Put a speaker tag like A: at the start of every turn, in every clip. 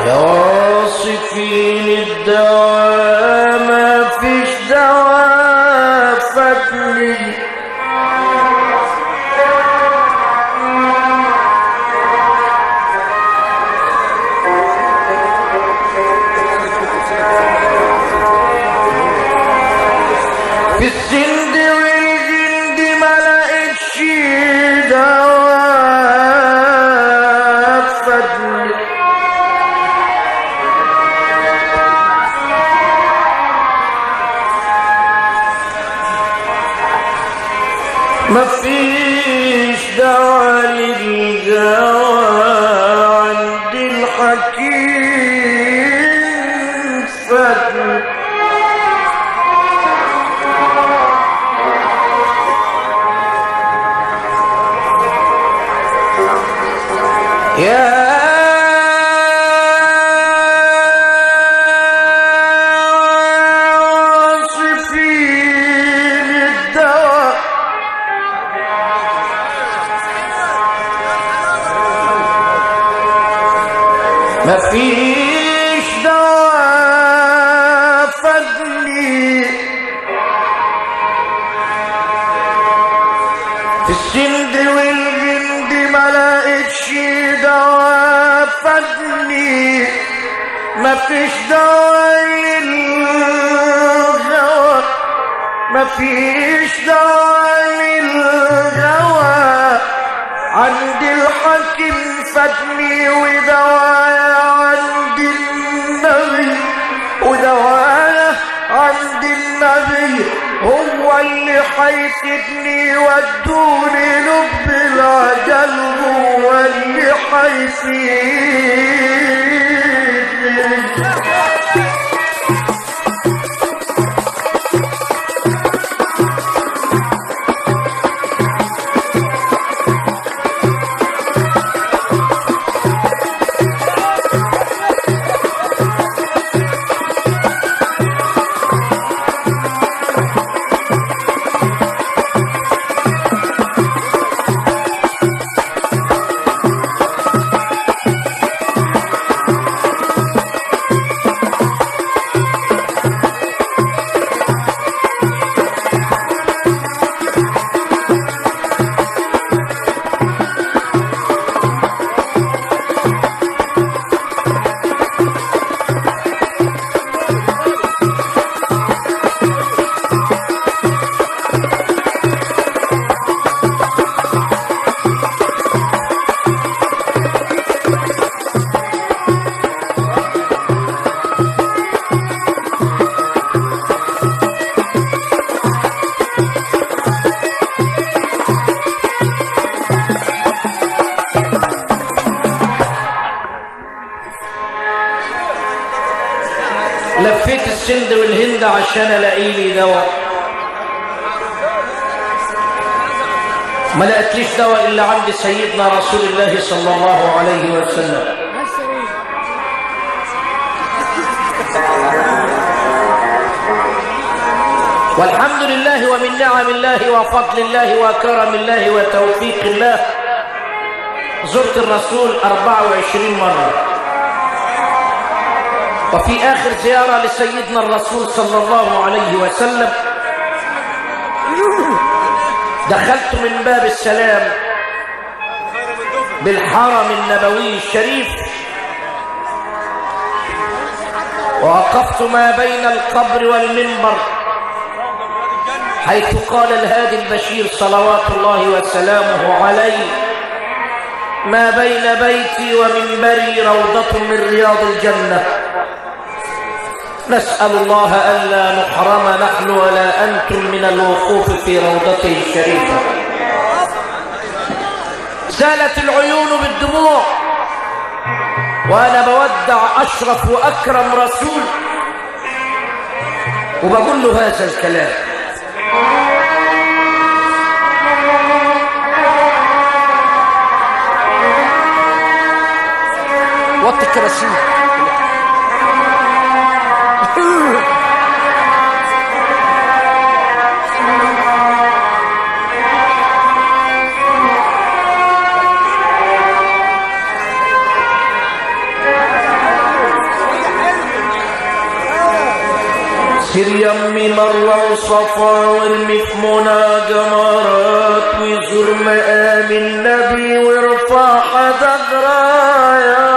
A: يا واصفين الدواء ما فيش دواء فاتني في السند والجند ما لقيتش دواء فاتني مفيش دواء للجوى عند الحكيم فاتني يا واصفين الدواء مفيش دواء فضلي في السند والجند ما لقيتش دواء فضلي مفيش دواء للغوى مفيش دواء للغوى عند الحكيم فاتني ودوايا عند النبي ودوايا عند النبي هو اللي حيفيدني ودوني لب العجل هو اللي حيفيدني لفيت السند والهند عشان الاقي لي دواء ما لقيتليش دواء الا عند سيدنا رسول الله صلى الله عليه وسلم والحمد لله ومن نعم الله وفضل الله وكرم الله وتوفيق الله زرت الرسول 24 مرة وفي آخر زيارة لسيدنا الرسول صلى الله عليه وسلم دخلت من باب السلام بالحرم النبوي الشريف ووقفت ما بين القبر والمنبر حيث قال الهادي البشير صلوات الله وسلامه عليه ما بين بيتي ومنبري روضة من رياض الجنة نسأل الله ألا نحرم نحن ولا أنتم من الوقوف في روضته الشريفة سالت العيون بالدموع وأنا بودع أشرف وأكرم رسول وبقول له هذا الكلام وطي الكراسي سير يمي مروة وصفا وارمي في منى جمرات وزور مقام النبي وارفع حدك رايات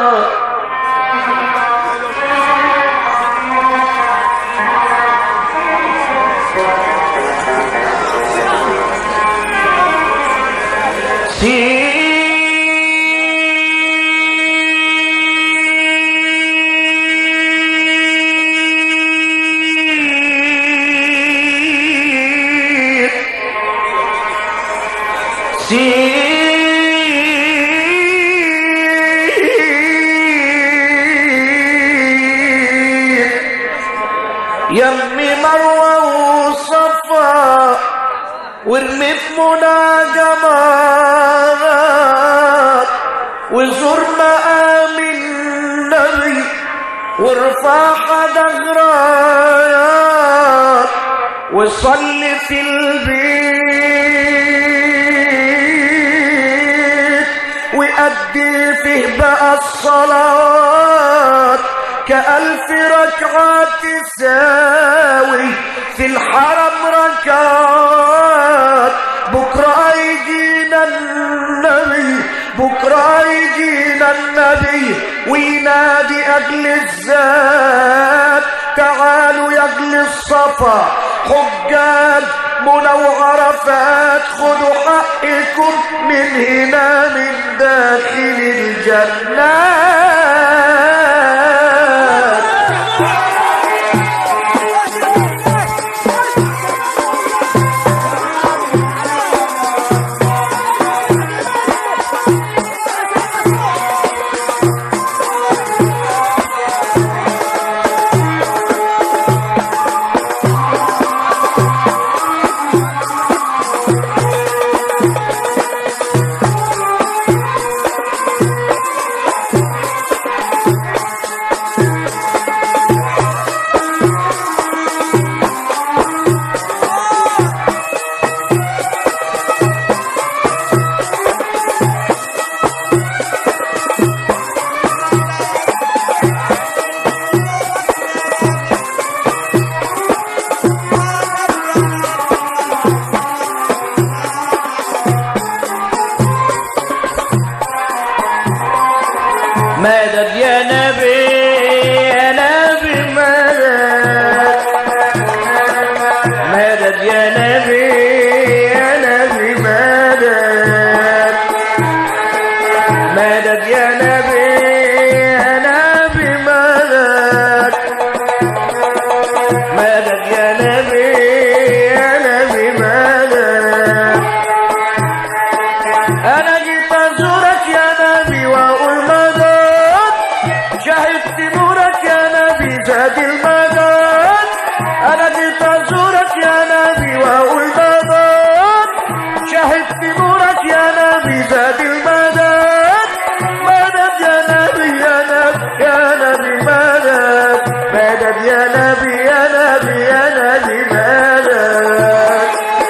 A: سير سير يمي مروة وصفا وارمي في منى جمرات وزور مقام النبي وارفع حدك رايات وصلي في البيت وأدي فيه بقى الصلاة كألف ركعة تساوي في الحرم ركعات بكرة يجينا النبي بكرة يجينا النبي وينادي أجل الزاد تعالوا يا أجل الصفا حجاج منو عرفات خذوا حقكم من هنا من داخل الجنات مدد يا نبي يا نبي مدد مدد يا نبي يا نبي مدد مدد يا نبي يا نبي مدد مدد يا نبي يا نبي مدد انا جيت ازورك يا نبي واقول مدد شهدت نورك يا نبي زاد المدد انا جيت ازورك يا نبي واقول مدد شهدت نورك يا نبي زاد المدد مدد يا نبي يا نبي يا نبي مدد مدد يا نبي يا نبي يا نبي مدد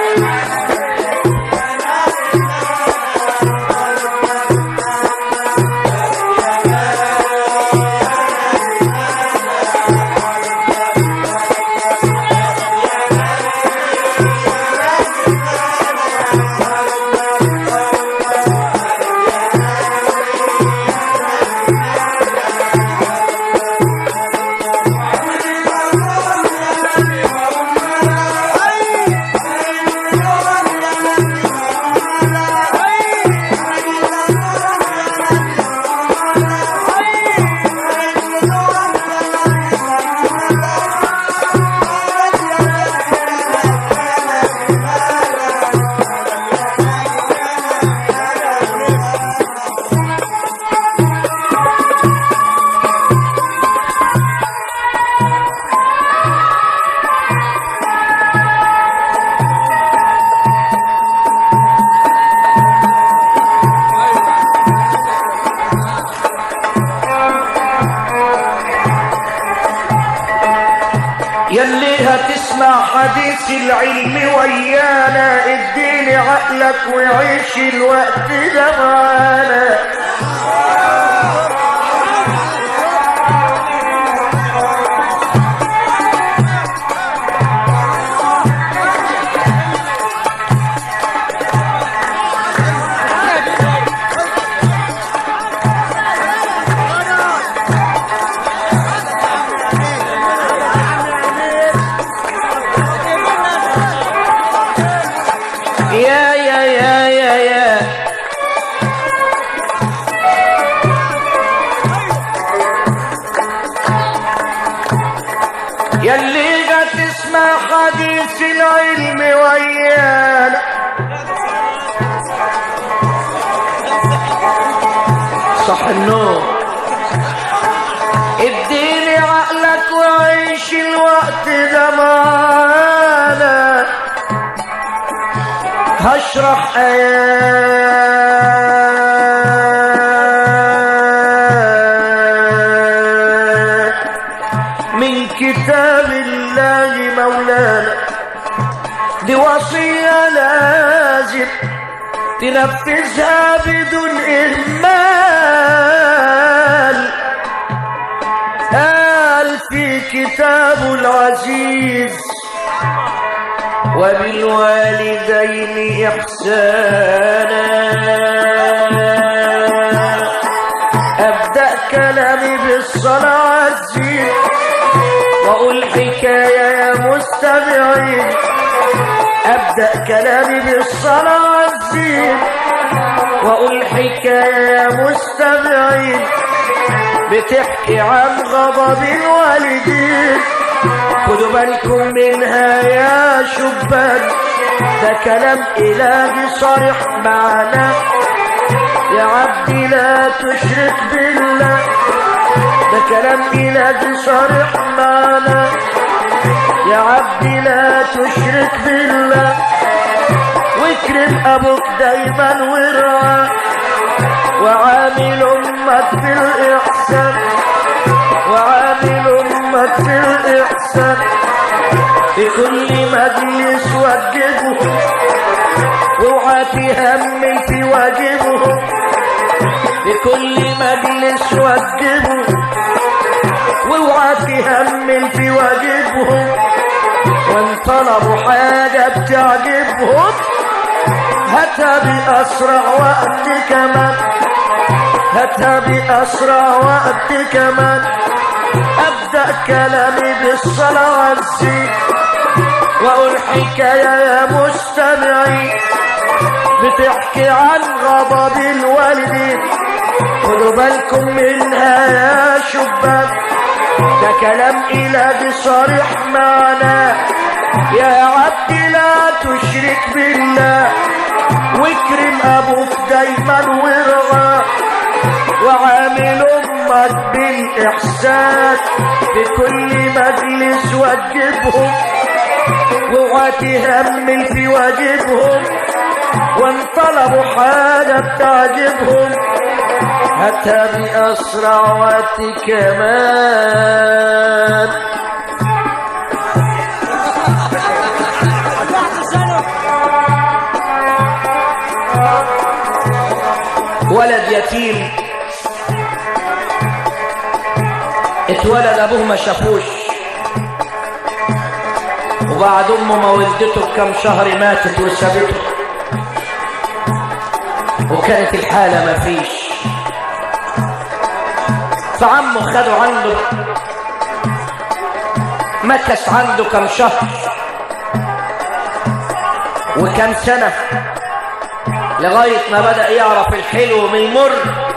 A: يلي هتسمع حديث العلم ويانا اديني عقلك وعيش الوقت ده معانا يلي جا تسمع حديث العلم ويانا صح النوم اديني عقلك وعيش الوقت زمانك هشرح آيات من كتاب الله مولانا دي وصية لازم تنفذها بدون إهمال قال في كتاب العزيز وبالوالدين إحسانا أبدأ كلامي بالصلاة الزين وأقول حكاية يا مستمعين أبدأ كلامي بالصلاة الزين وأقول حكاية يا مستمعين بتحكي عن غضب الوالدين خدوا بالكم منها يا شبان ده كلام إلهي صريح معنا يا عبدي لا تشرك بالله ده كلام إلهي صريح معنا يا عبدي لا تشرك بالله واكرم أبوك دايما وارعاه وعامل أمك بالإحسان وعامل أمك بالإحسان في كل مجلس وجبه واوعى تهمل في واجبه في كل مجلس وجبه واوعى تهمل في واجبهم وان طلبوا حاجة بتعجبهم هاتها بأسرع وقت كمان هاتها بأسرع وقت كمان أبدأ كلامي بالصلاة والزين وأقول حكاية يا مستمعين بتحكي عن غضب الوالدين خدوا بالكم منها يا شباب ده كلام إلهي صريح معنا يا عبد لا تشرك بالله واكرم أبوك دايما وارغى وعامل أمك بالإحسان في كل مجلس وجبهم واوعى تهمل في واجبهم وان طلبوا حاجة بتعجبهم هاتها بأسرع وقت كمان ولد يتيم اتولد ابوه ما شافوش وبعد امه ما ولدته بكم شهر ماتت وسابته وكانت الحالة ما فيش فعمه خده عنده مكث عنده كم شهر وكم سنة لغاية ما بدأ يعرف الحلو من المر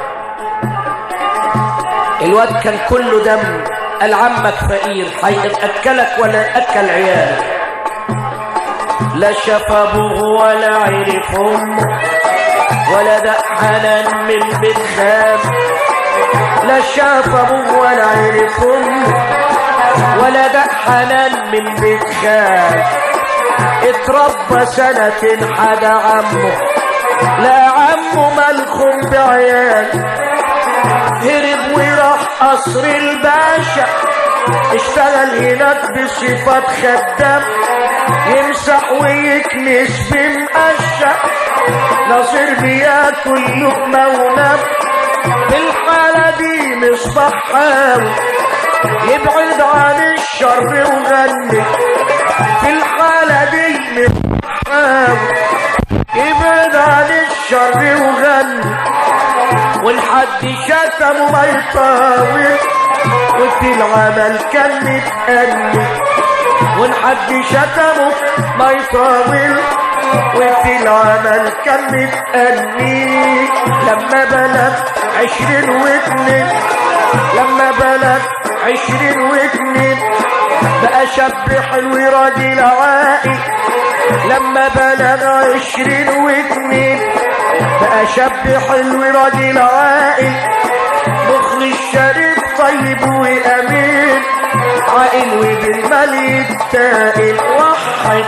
A: الواد كان كله دم قال عمك فقير هيأكلك ولا أكل عيالك لا شاف أبوه ولا عرف أمه ولا دق حنان من بيت خام لا شاف أبوه ولا عرف أمه ولا دق حنان من بيت خام اتربى سنة حدا عمه لا عمه ملخم بعيال هرب وراح قصر الباشا اشتغل هناك بصفة خدام يمسح ويكنس بمقشة ناصر بياكل لقمة ونام في الحالة دي مصباح حاول يبعد عن الشر وغني في الحالة دي مصباح حاول يبعد عن الشر وغني والحد شتمه ما يطاول وفي العمل كان متأني والحد شتمه ما يطاول وفي العمل كان متأني لما بلغ عشرين واتنين لما بلغ عشرين واتنين بقى شاب حلو راجل عاقل لما بلغ عشرين واتنين بقى شاب حلو راجل عاقل مخلص شريف طيب وامين عاقل وبالمال يتاقل وحد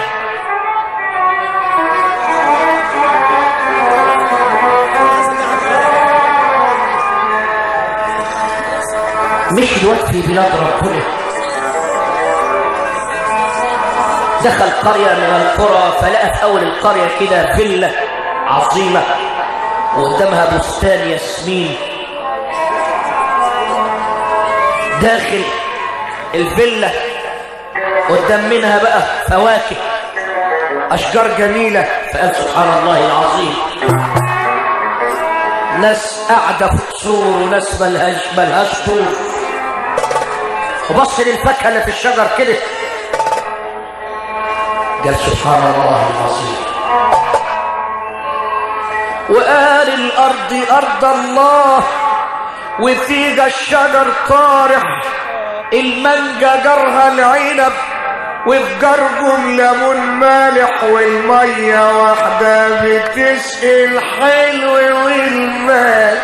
B: مش الوقت في بلاد ربنا دخل قرية من القرى فلقى في أول القرية كده فيلا عظيمة وقدامها بستان ياسمين داخل الفيلا قدام منها بقى فواكه أشجار جميلة فقال سبحان الله العظيم ناس قاعدة في قصور وناس ملهاش ملهاش طول وبص للفاكهة اللي في الشجر كده قال سبحان الله العظيم وقال الأرض أرض الله وفيها الشجر طارح المانجا جرها العنب وفي جرجم ليمون مالح والمية واحدة بتسقي الحلو والمال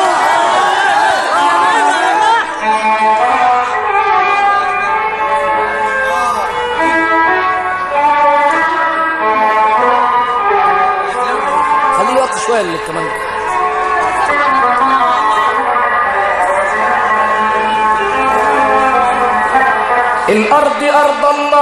C: خليه يوطي شويه الكمانجه
A: الأرض أرض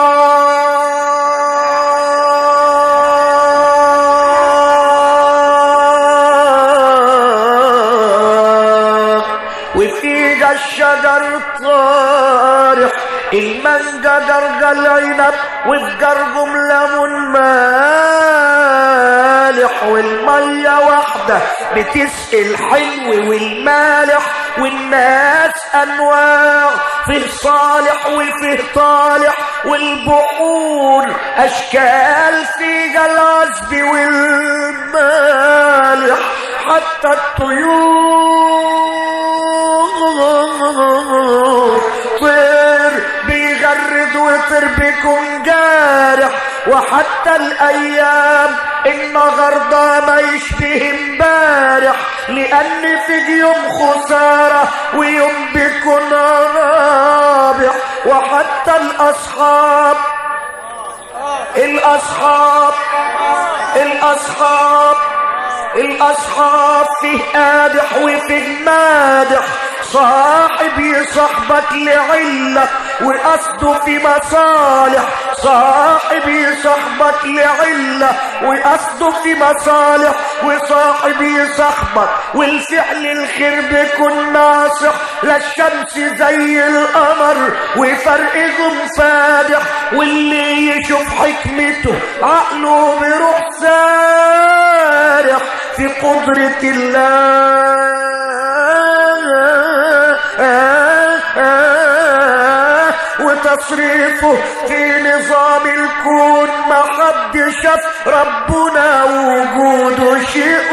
A: الله وفيها الشجر طارح المانجا درجة العنب وفي جرجم ليمون مالح والمية واحدة بتسقي الحلو والمالح والناس أنواع فيه صالح وفيه طالح والبحور أشكال فيها العذب والمالح حتى الطيور طير بيغرد وطير بيكون جارح وحتى الأيام النهاردة ما يشبه امبارح لأن في يوم خسارة ويوم بيكون رابح وحتى الأصحاب الأصحاب الأصحاب الأصحاب فيه قادح وفيه مادح صاحب يصاحبك لعلة وقصده في مصالح صاحب يصاحبك لعلة وقصده في مصالح وصاحب يصاحبك والفعل الخير بيكون ناصح لا الشمس زي القمر وفرقهم فادح واللي يشوف حكمته عقله بيروح سارح في قدرة الله وتصريفه في نظام الكون ما حد شاف ربنا وجوده شيء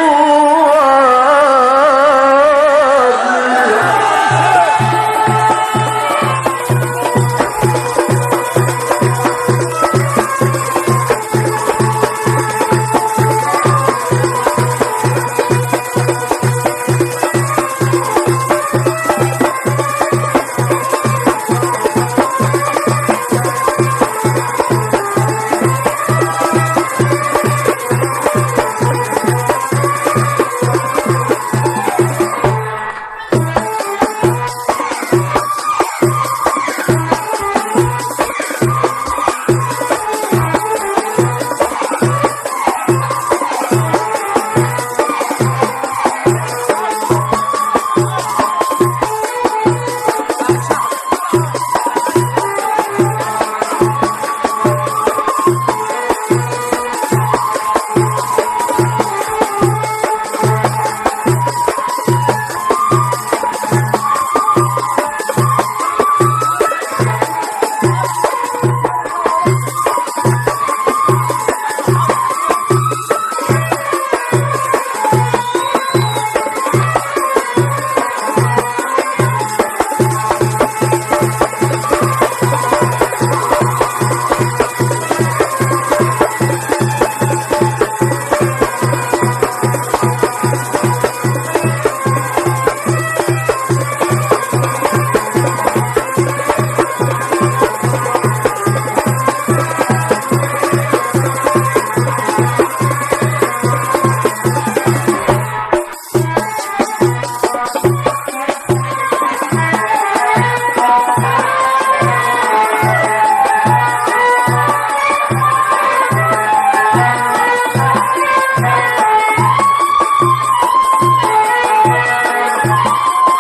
A: واضح.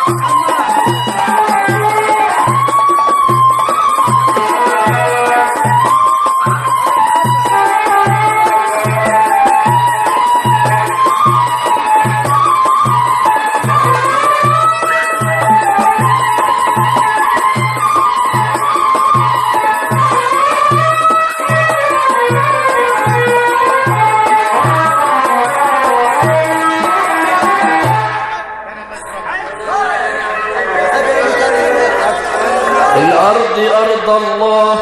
B: الأرض أرض الله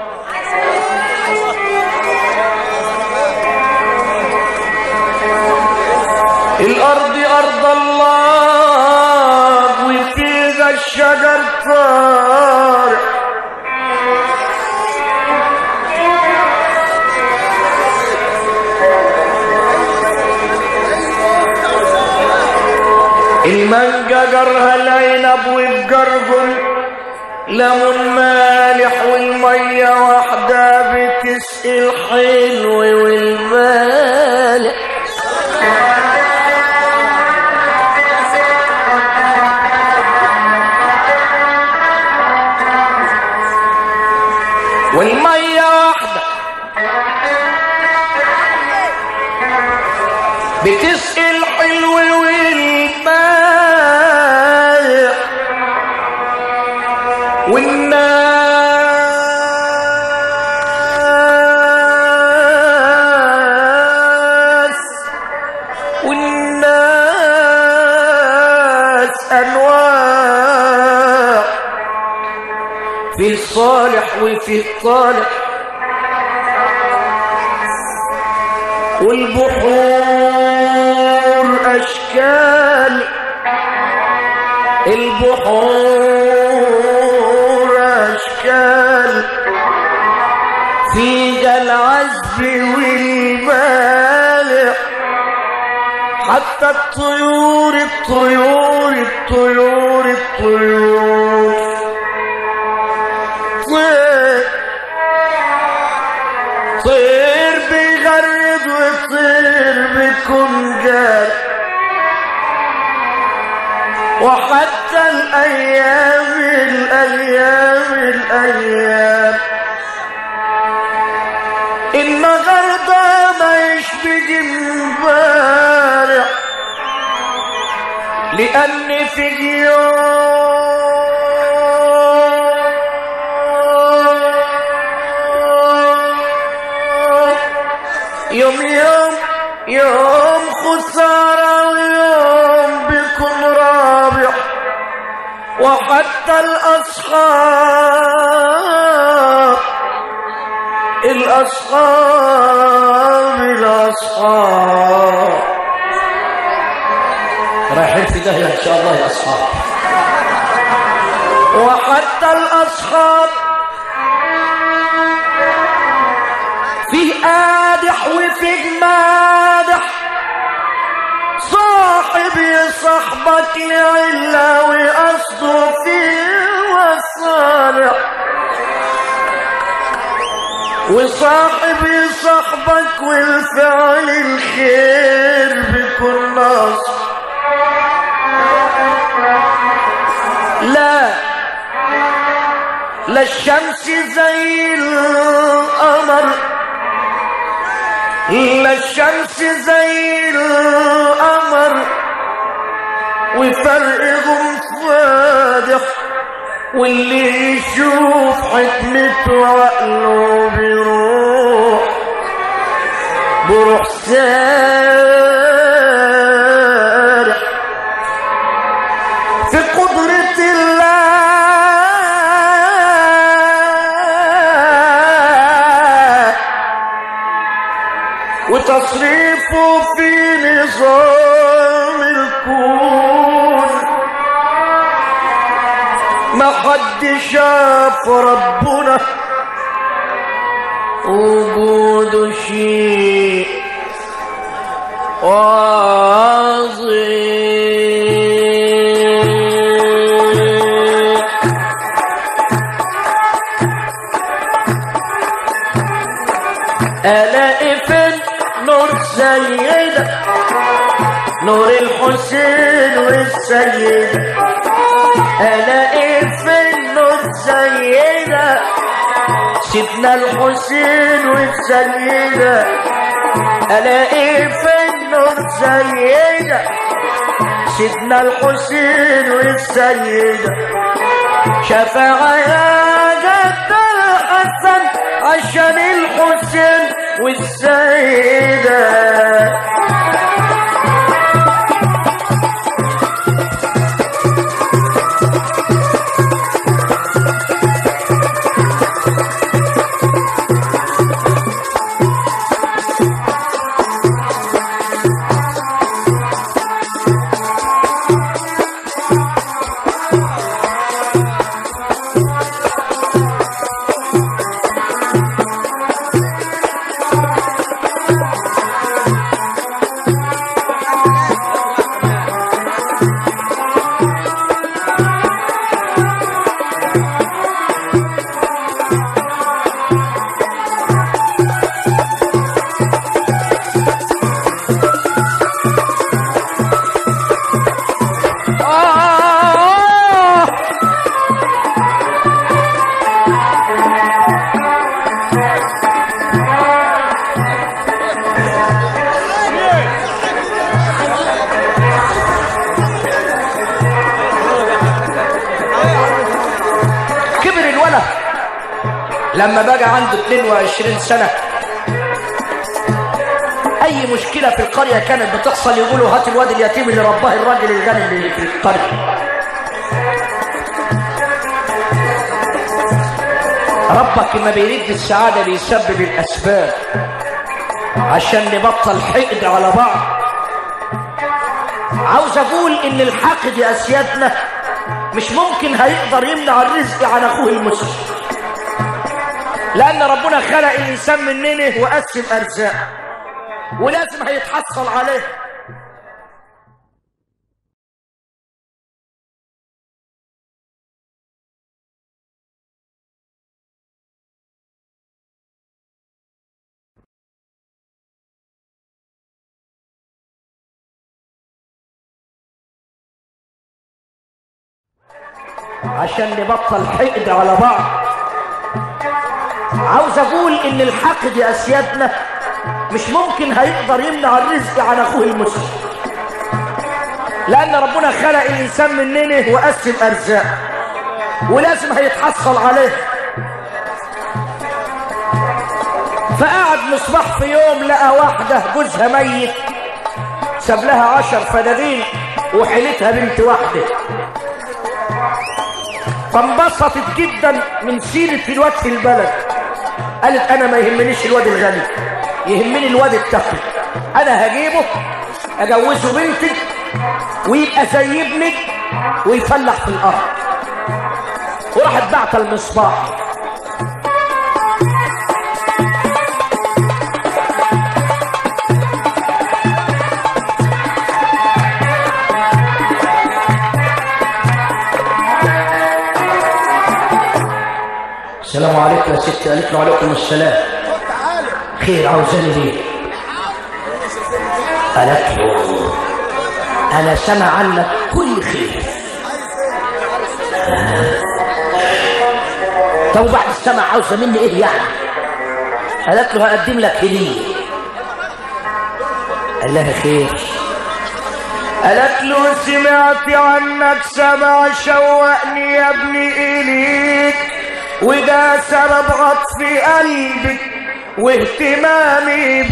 B: الأرض أرض الله وفيها الشجر طارق المانجا جرها العنب والجرجل ليمون مالح والمية واحدة بتسقي الحلو والمالح والمية واحدة بتسقي الحلو والمالح والناس والناس أنواع في الصالح وفي الطالح والبحور أشكال البحور أشكال فيها العذب والمالح حتى الطيور الطيور الطيور الطيور طير طير بيغرد وطير بكنجال وحتى الأيام الأيام الأيام النهاردة ما يشبه امبارح لأن في يوم يوم يوم يوم خسارة ويوم بيكون رابح وحتى الأصحاب الأصحاب الأصحاب
C: رايحين في داهية إن شاء الله يا أصحاب
B: وحتى الأصحاب فيه قادح وفيه مادح صاحبي صاحبك لعلة وقصده فيه وصالح وصاحبي صاحبك والفعل الخير بيكون ناصر لا لا الشمس زي القمر لا الشمس زي القمر وفرقهم فادح واللي يشوف حكمته وعقله بيروح بروح سارح في قدرة الله وتصريفه في نظام الكون ما حد شاف ربنا وجوده شيء عظيم ألاقي في نور سيدة نور الحسين والسيدة
A: الاقي في النور سيدة سيدنا الحسين والسيدة الاقي في النور سيدة سيدنا الحسين والسيدة شفاعة يا جد الحسن عشان الحسين والسيدة آه
B: كبر الولد لما بقى عنده 22 سنة أي مشكلة في القرية كانت بتحصل يقولوا هات الواد اليتيم اللي رباه الراجل الغني اللي في القرية ربك ما بيريد السعادة بيسبب الأسباب عشان نبطل حقد على بعض عاوز أقول إن الحقد يا أسيادنا مش ممكن هيقدر يمنع الرزق عن أخوه المسلم لأن ربنا خلق الإنسان مننا وقسم أرزاق ولازم هيتحصل عليه عشان نبطل حقد على بعض عاوز اقول ان الحقد يا اسيادنا مش ممكن هيقدر يمنع الرزق عن اخوه المسلم لان ربنا خلق الانسان مننا وقسم ارزاق ولازم هيتحصل عليه فقعد مصباح في يوم لقى واحدة جوزها ميت ساب لها عشر فدادين وحيلتها بنت واحدة فانبسطت جدا من سيرة الواد في البلد قالت انا ما يهمنيش الواد الغني يهمني الواد التقي انا هجيبه اجوزه بنتي ويبقى زي ابنك ويفلح في الارض وراحت بعت المصباح السلام عليكم يا ستي قالت له عليكم السلام خير عاوزاني ليه قالت له انا سمع عنك كل خير آه. طب وبعد السمع عاوزه مني ايه يعني قالت له هقدم لك هديه قال لها خير
A: قالت له سمعت عنك سمع شوقني يا ابني إليك وده سبب عطف قلبك واهتمامي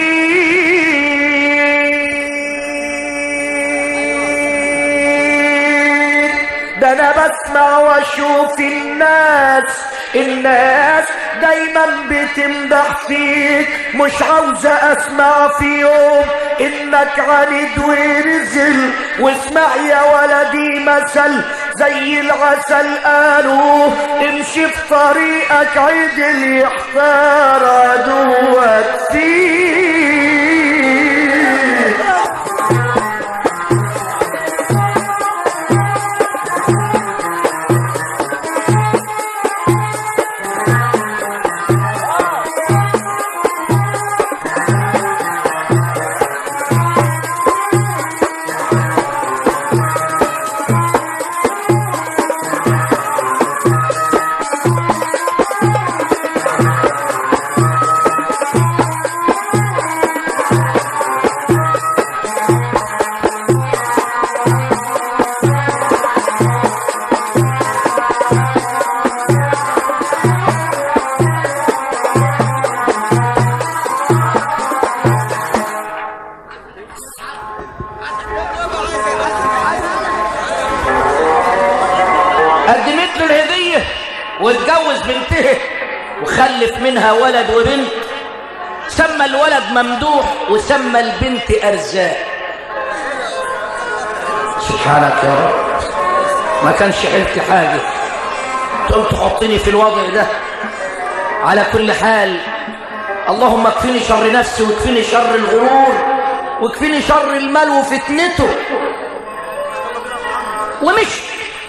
A: بيك ده انا بسمع واشوف الناس الناس دايما بتمدح فيك مش عاوزة اسمع في يوم انك عند ورزل واسمع يا ولدي مثل زي العسل قالوا امشي في طريقك عدل يحتار عدوك فيك
B: قدمت له الهديه واتجوز بنته وخلف منها ولد وبنت سمى الولد ممدوح وسمى البنت ارزاق سبحانك يا رب ما كانش حيلتي حاجه تقوم تحطني في الوضع ده على كل حال اللهم اكفني شر نفسي واكفني شر الغرور واكفني شر المال وفتنته ومشي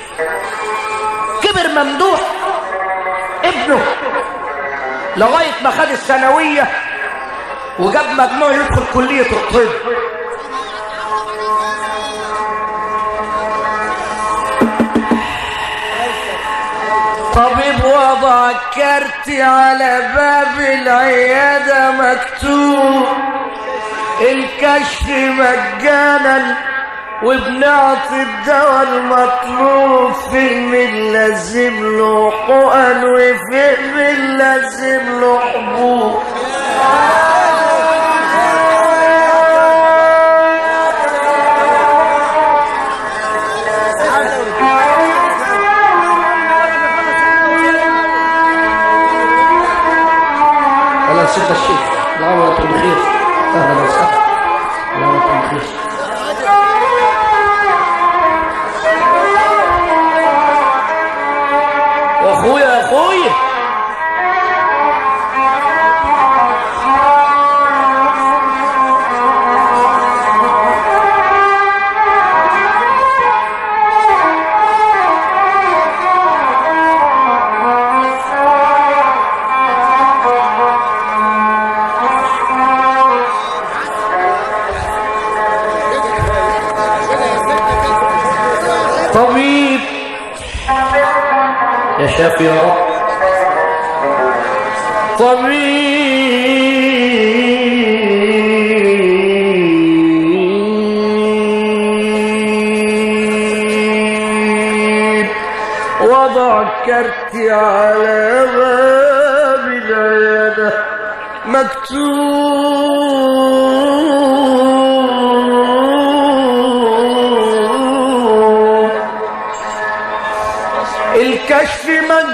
B: كبر ممدوح ابنه لغاية ما خد الثانوية وجاب مجموع يدخل كلية الطب طبيب وضع كارتي على باب العيادة مكتوب الكشف مجانا وبنعطي الدواء المطلوب فهم لازم له حقن وفهم لازم له حبوب
C: اهلا سيدنا الشيخ الله يكون بخير اهلا وسهلا الله يكون بخير
B: يا اخويا يا اخويا طبيب يا شافي يا رب طبيب وضع كرتي على باب العيادة مكتوب الكشف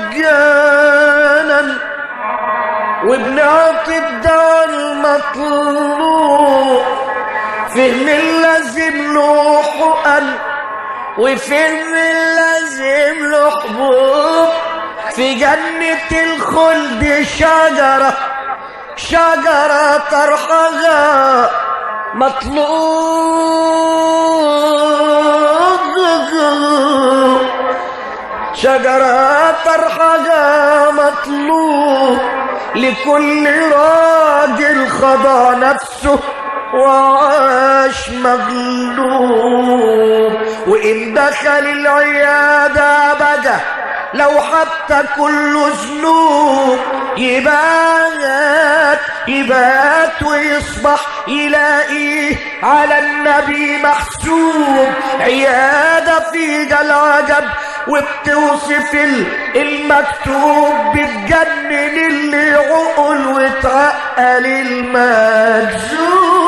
B: مجانا وبنعطي الدواء المطلوب فهم اللازم له حقن وفهم اللازم له حبوب في جنة الخلد شجرة شجرة طرحها مطلوب شجرة طرحها مطلوب لكل راجل خضع نفسه وعاش مغلوب وإن دخل العيادة بدا لو حتى كل ذنوب يبات يبات ويصبح يلاقيه على النبي محسوب عيادة فيها العجب وبتوصف ال- المكتوب بتجنن اللي عقل وتعقل المجذوب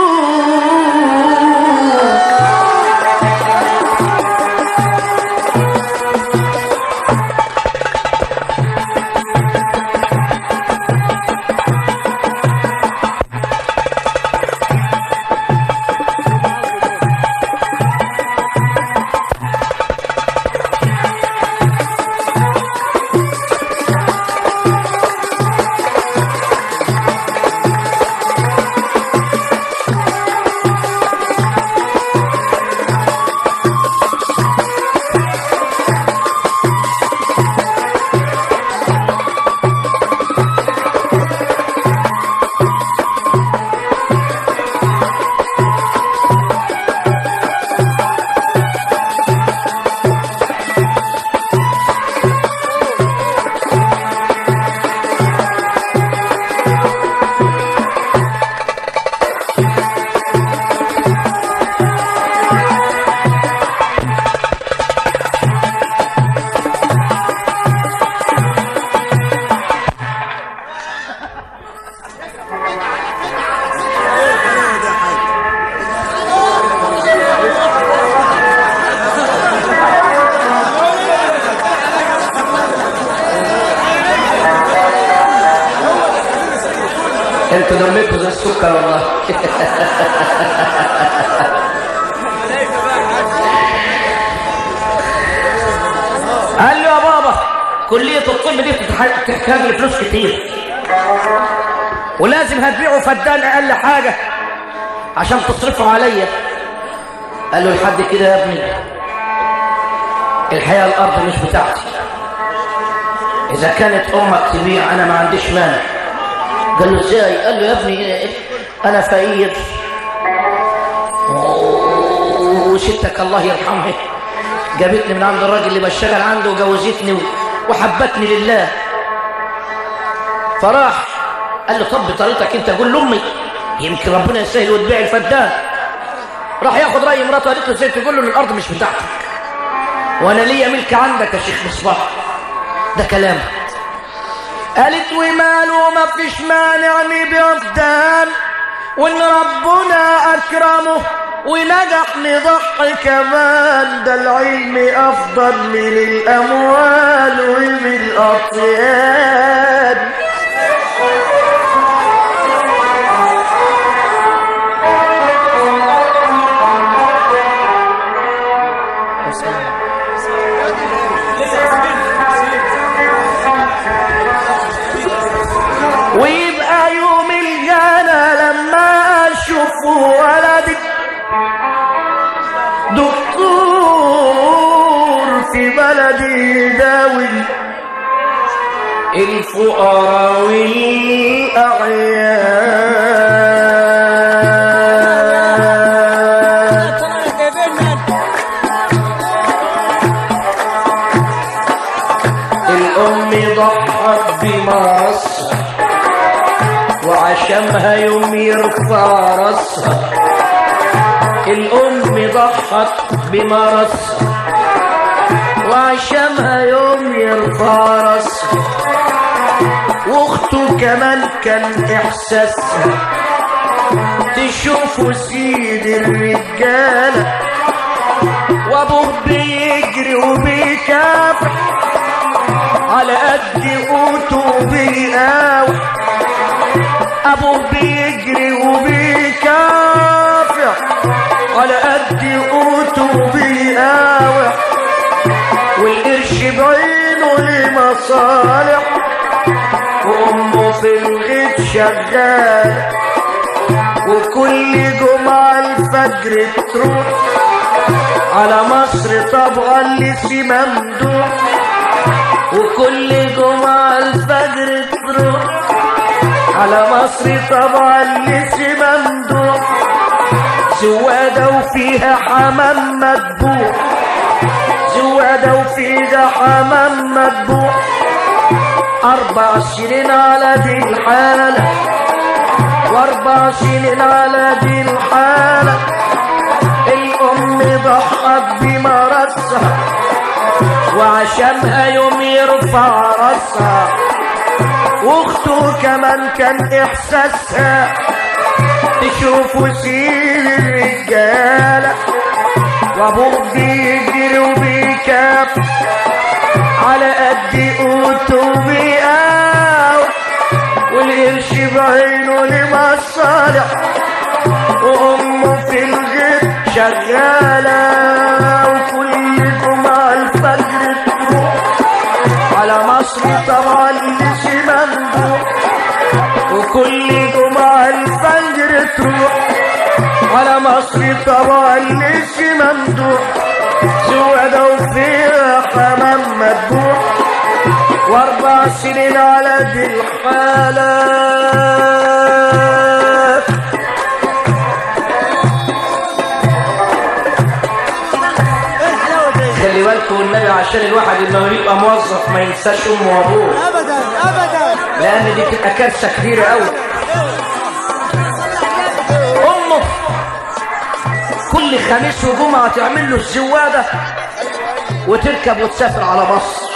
B: انتوا دمكم زي السكر والله قال له يا بابا كلية الطب دي بتتح- بتحتاج لفلوس كتير ولازم هتبيعوا فدان اقل حاجة عشان تصرفوا عليا قال له لحد كده يا ابني الحقيقة الارض مش بتاعتي اذا كانت امك تبيع انا ما عنديش مانع قال له ازاي قال له يا ابني انا فقير وستك الله يرحمها جابتني من عند الراجل اللي بشتغل عنده وجوزتني وحبتني لله فراح قال له طب بطريقتك انت قول لامي يمكن ربنا يسهل وتبيع الفدان راح ياخد راي مراته قالت له ازاي تقول له ان الارض مش بتاعتك وانا ليا ملك عندك يا شيخ مصباح ده كلام قالت وماله ما فيش مانع نبيع فدان وان ربنا اكرمه ونجح نضحي كمان ده العلم افضل من الاموال ومن الاطيان ويبقى يوم الجنة لما اشوف ولدي دكتور في بلدي يداوي الفقراء والأعيان الأم ضحت بمرصها وعشمها يوم يرفع راسها الأم ضحت بمرصها وعشمها يوم يرفع راسها واخته كمان كان احساسها تشوفوا سيد الرجاله وابوه بيجري وبيكافح على قد قوته بيقاوح ابوه بيجري وبيكافح على قد قوته بيقاوح والقرش بعينه لمصالح وامه في الغيط شغاله وكل جمعه الفجر تروح على مصر طبعا لسي ممدوح وكل جمعة الفجر تروح على مصر طبعا لسي ممدوح زوادة وفيها حمام مذبوح زوادة وفيها حمام مذبوح أربع سنين على دي الحالة وأربع سنين على دي الحالة الأم ضحت بمرسها وعشانها يوم يرفع راسها واخته كمان كان احساسها تشوفوا سيد الرجاله وابوه بيجري وبيكاف على قد قوته بيقاوح والقرش بعينه لمصالح وامه في الغيط شغاله وكل جمعه الفجر تروح على مصر طبعا لشي ممدوح وكل جمعه الفجر تروح على مصر طبعا لشي ممدوح سودة وفيها حمام مذبوح واربع سنين على دي الحالة خلي بالكم النبي عشان الواحد لما يبقى موظف ما ينساش امه وابوه
D: ابدا ابدا
B: لان دي بتبقى كارثه كبيره قوي امه كل خميس وجمعه تعمل له الزواده وتركب وتسافر على مصر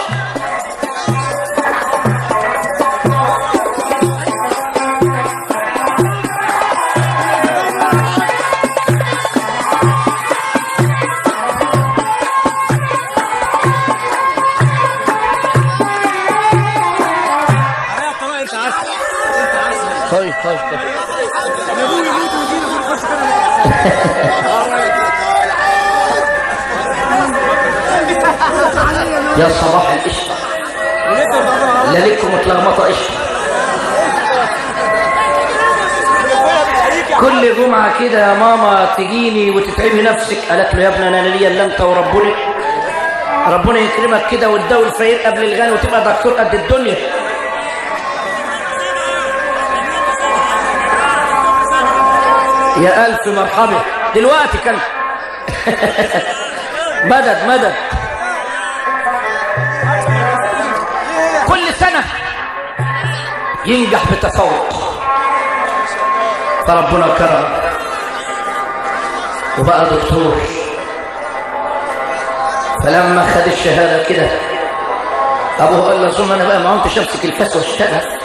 B: طيب طيب طيب يا صباح القشطة لا لكم متلخبطة قشطة كل جمعة كده يا ماما تجيني وتتعبي نفسك قالت له يا ابني انا ليا الا انت وربنا ربنا يكرمك كده وتداوي الفقير قبل الغني وتبقى دكتور قد الدنيا يا ألف مرحبا دلوقتي كان مدد مدد كل سنة ينجح بتفوق فربنا كرم وبقى دكتور فلما خد الشهادة كده أبوه قال له ثم أنا بقى ما عمتش أمسك الكاس واشتغل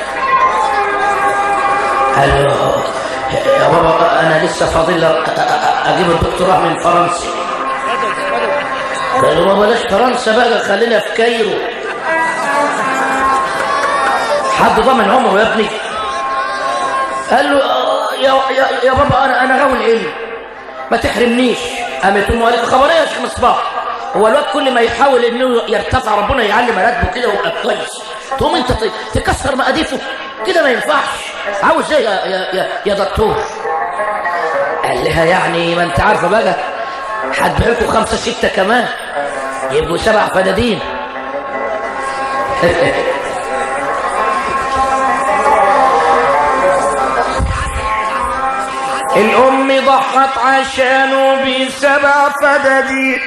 B: قال له يا بابا أنا لسه فاضل لي أ- أ- أجيب الدكتوراه من فرنسا قال له ما بلاش فرنسا بقى خلينا في كايرو حد ضامن عمره يا ابني قال له آه، يا يا يا بابا انا انا غاوي العلم ما تحرمنيش قامت امه قالت خبريه يا شيخ مصباح هو الواد كل ما يحاول انه يرتفع ربنا يعلي مراتبه كده ويبقى كويس تقوم انت ت- تكسر مقاديفه كده ما ينفعش عاوز ايه يا يا يا, يا دكتور قال لها يعني ما انت عارفه بقى هتبيعكوا خمسه سته كمان يبقوا سبع فدادين
A: الأم ضحت عشانه بسبع فدادين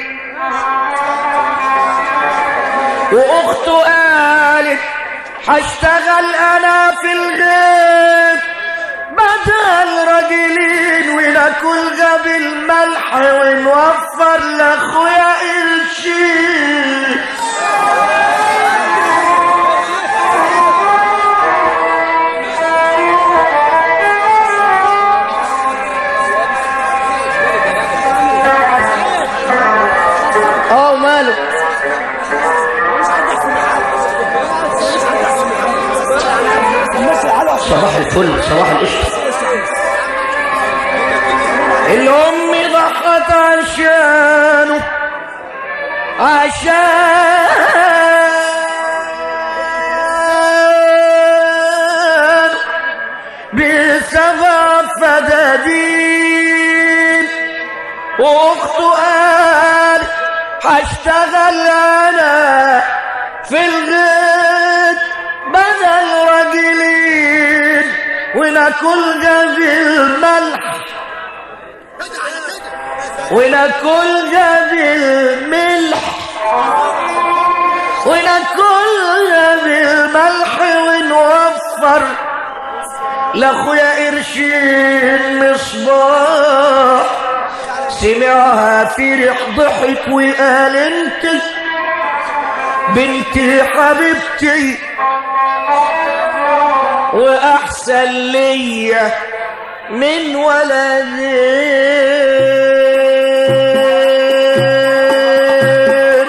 A: وأخته قالت هشتغل أنا في الغيب بدل راجلين وناكل غاب الملح ونوفر لأخويا قرشين
B: اه وماله صباح الفل صباح القشطه
A: الأم ضحت عشانه عشان بسبع فدادين واخته قال هشتغل انا في الغيط بدل راجلين وناكل جنب الملح وناكل جنب الملح وناكل جنب الملح ونوفر لاخويا قرشين مصباح سمعها فرح ضحك وقال انت بنتي حبيبتي واحسن ليا من ولدين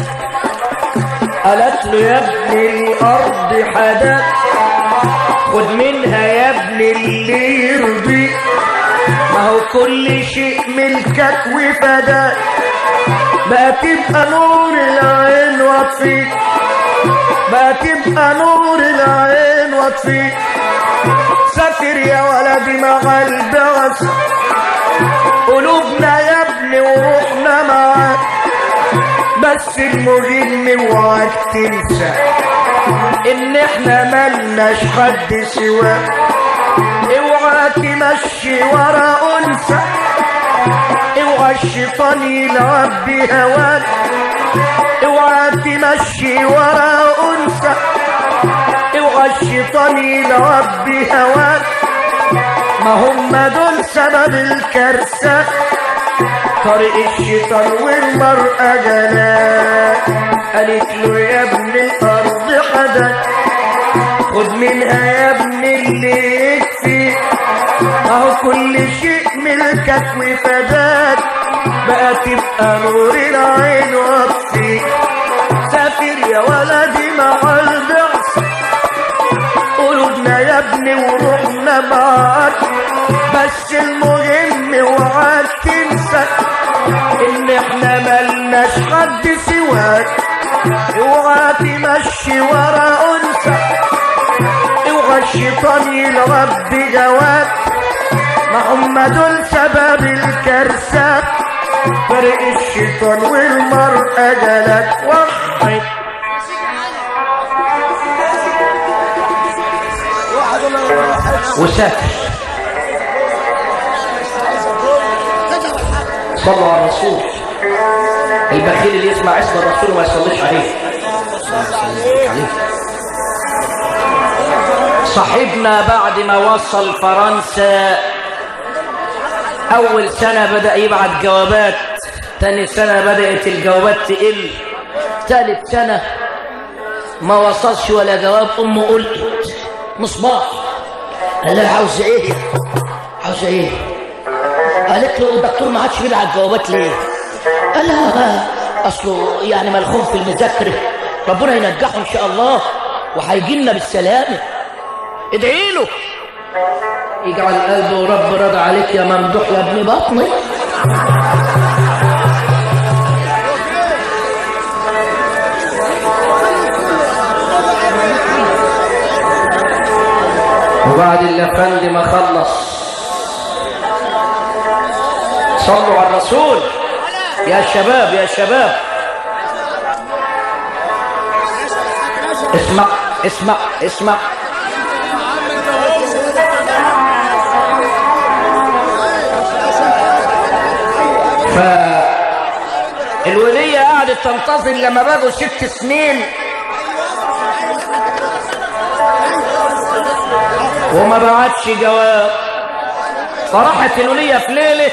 A: قالت له يا ابن الارض حدث خد منها يا ابن اللي يرضيك ما هو كل شيء ملكك وفداك بقى تبقى نور العين واطفيك بقى تبقى نور العين واطفيك سافر يا ولدي مع البعث قلوبنا يا ابني وروحنا معاك بس المهم اوعاك تنسى ان احنا ملناش حد سواك اوعى تمشي ورا انثى اوعى الشيطان يلعب بهواك اوعى تمشي ورا انثى اوعى الشيطان يلعب بهواك ما هم دول سبب الكارثة طريق الشيطان والمرأة جلاك قالت له يا ابن الأرض حدك خد منها يا ابن اللي يكفي اهو كل شيء ملكك وفداك بقى تبقى نور العين واطفيك سافر يا ولدي مع البعث قلوبنا يا ابني وروحنا بس المهم اوعى تنسى ان احنا ملناش حد سواك اوعى تمشي ورا انثى اوعى الشيطان يلعب بجواب ما هم دول سبب الكارثة فرق الشيطان والمرأة جالك وحد
B: وسافر صلوا على الرسول البخيل اللي يسمع اسم الرسول وما يصليش عليه صاحبنا بعد ما وصل فرنسا أول سنة بدأ يبعت جوابات تاني سنة بدأت الجوابات تقل تالت سنة ما وصلش ولا جواب أمه قلت مصباح قال لها عاوز ايه عاوز ايه قالت له الدكتور ما عادش بيبعت جوابات ليه قال لها اصله يعني ملخوم في المذاكره ربنا ينجحه ان شاء الله وهيجي لنا بالسلامه ادعي له يجعل قلبه رب رضى عليك يا ممدوح يا ابن بطني وبعد الافندي ما خلص صلوا على الرسول يا شباب يا شباب اسمع اسمع اسمع فالولية قعدت تنتظر لما بقوا ست سنين وما بعتش جواب فراحت الولية في ليلة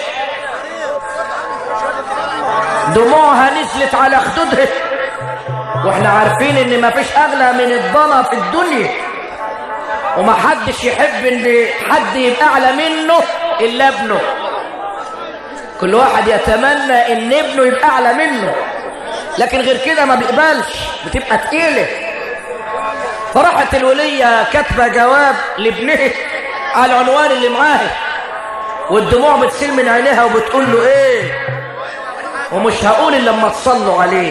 B: دموعها نزلت على خدودها واحنا عارفين ان مفيش اغلى من الضنا في الدنيا وما حدش يحب ان حد يبقى اعلى منه الا ابنه كل واحد يتمنى ان ابنه يبقى اعلى منه لكن غير كده ما بيقبلش بتبقى تقيله فراحت الولية كاتبة جواب لابنها على العنوان اللي معاه والدموع بتسيل من عينيها وبتقول له ايه ومش هقول الا لما تصلوا عليه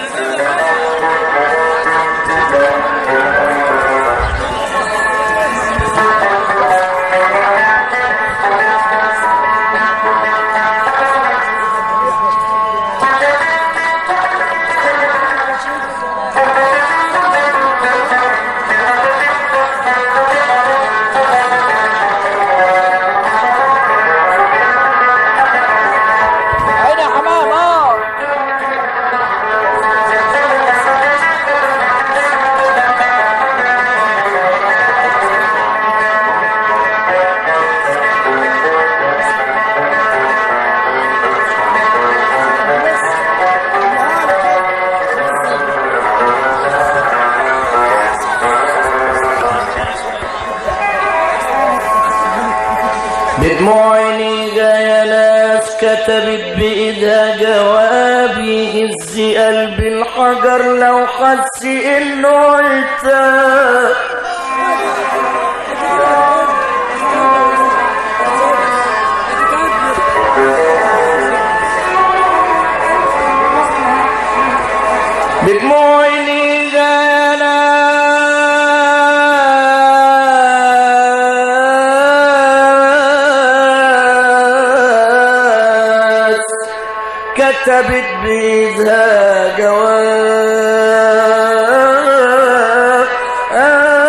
C: عين يا حمام اه
B: بدموع عيني جاية ناس كتبت بإيدها جواب يهز قلب الحجر لو حس إنه عتاب بدموع عيني جاية ناس كتبت بإيدها جواب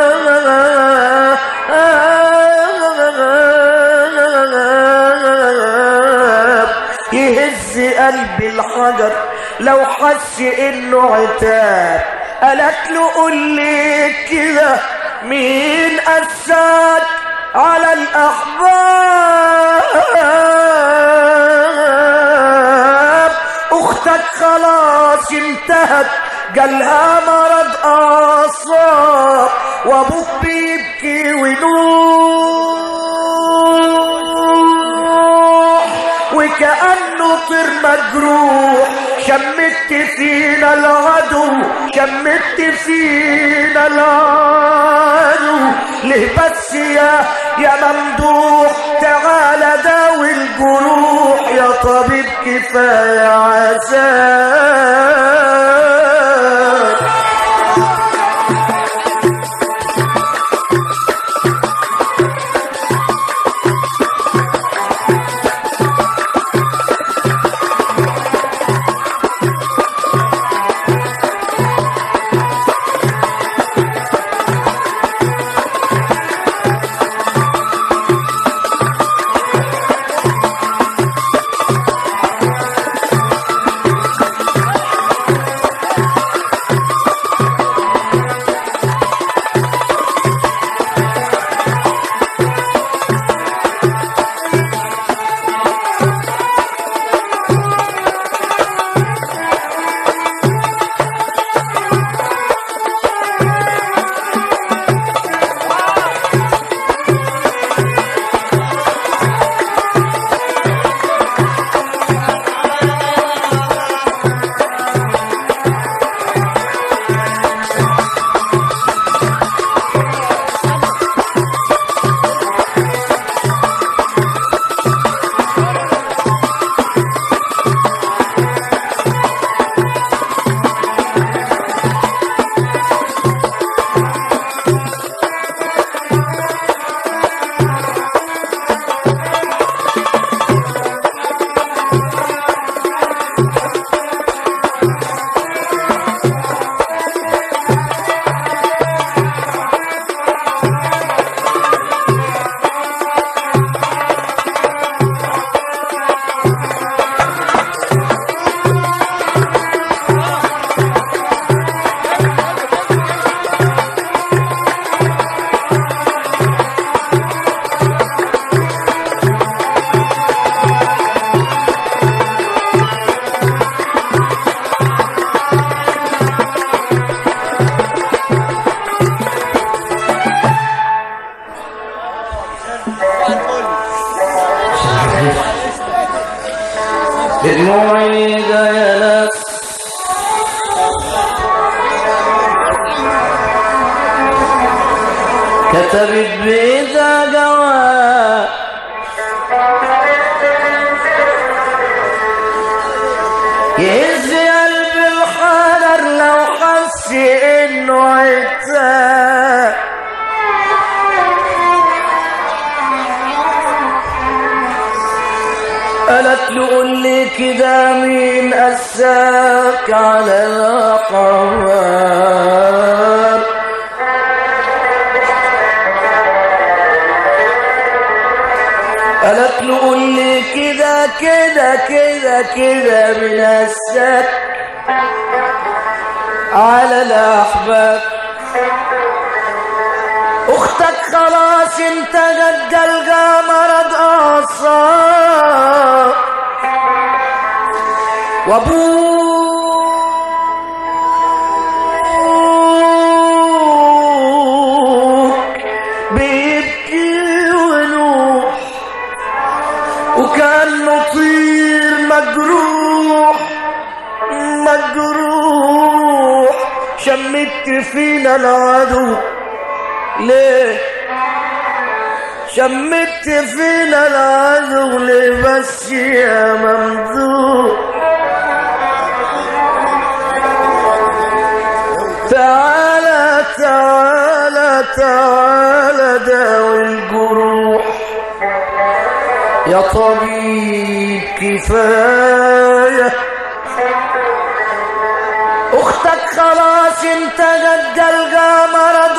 B: يهز قلب الحجر لو حس انه عتاب قالت له قول لي كده مين قساك على الاحباب اختك خلاص انتهت جالها مرض اعصاب وابوك بيبكي ونوح وكأنه طير مجروح شمت فينا العدو شمت فينا العدو ليه بس يا يا ممدوح تعالى
A: الجروح يا طبيب كفاية عذاب
B: دموعي يا ناس كتبت بإيدها جواب يهز قلب الحجر لو حس انه عتاب قالت له قول لي كده مين قساك على القمر قالت له قول لي كده كده كده كده مين قساك على الاحباب اختك خلاص انت جد مرض اعصاب وابوك بيبكي ونوح وكان مطير مجروح مجروح شمت فينا العدو ليه شمت فينا العدو ليه بس يا ممدوح تعالى تعالى تعالى داوي الجروح يا طبيب كفايه اختك خلاص انت جد مرض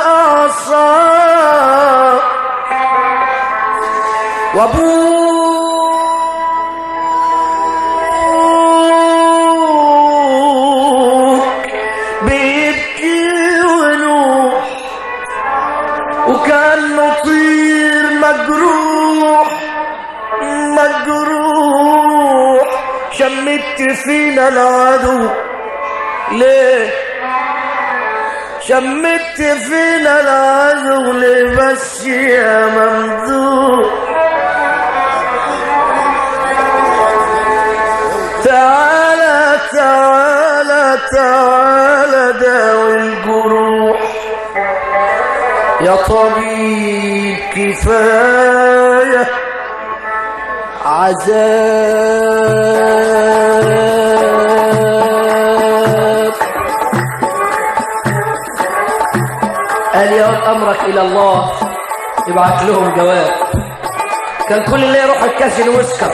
B: اعصاب وابوك بيبكي ونوح وكان مطير مجروح مجروح شمت فينا العدو ليه شمت فينا العدو ليه بس يا ممدوح تعالى تعالى تعالى داوي الجروح يا طبيب كفاية عذاب قال يا امرك الى الله يبعت لهم جواب كان كل اللي يروح الكاسينو ويسكر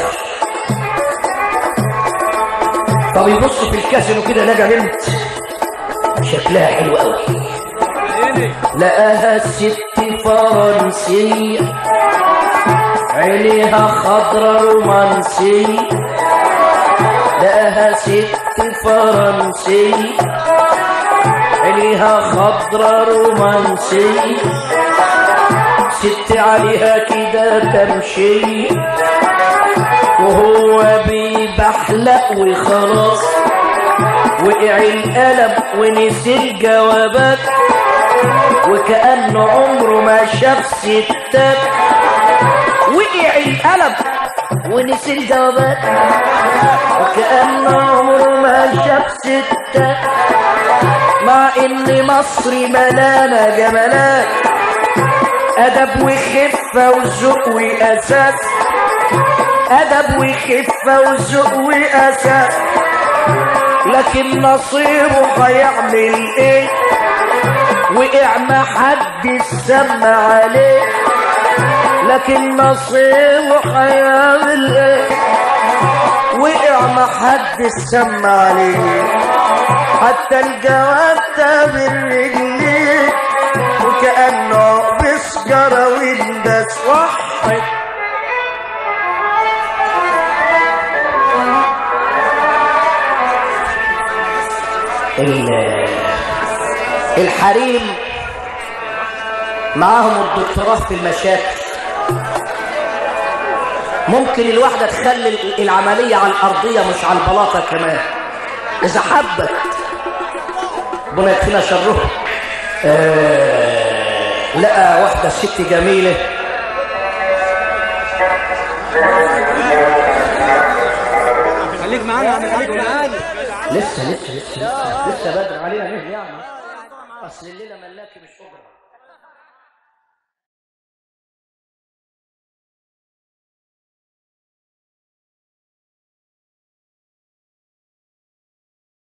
B: طب يبص في الكاسينو كده لقى بنت شكلها حلو قوي لقاها ست فرنسية عينيها خضرة رومانسية لقاها ست فرنسية عينيها خضرة رومانسية ست عليها كده تمشي وهو بيبحلق وخلاص وقع القلم ونسي الجوابات وكأنه عمره ما شاف ستات وقع القلم ونسي الجوابات وكأنه عمره ما شاف ستات مع ان مصر ملانة جمالات ادب وخفة وذوق واساس ادب وخفة وذوق واساس لكن نصيبه هيعمل ايه وقع ما حد سمع عليه لكن نصيبه هيعمل ايه وقع ما حد سمع عليه حتى الجواب ده بالرجلين وكأنه بسجرة وندس واحد الحريم معاهم الدكتوراه في المشاكل ممكن الواحدة تخلي العملية على الأرضية مش على البلاطة كمان إذا حبت ربنا يكفينا شره آه لقى واحدة ست جميلة
C: خليك معانا يا عم خليك معانا
B: لسه لسه لسه لسه لسه بدري علينا ليه يعني أصل الليلة ملاكي مش أجرة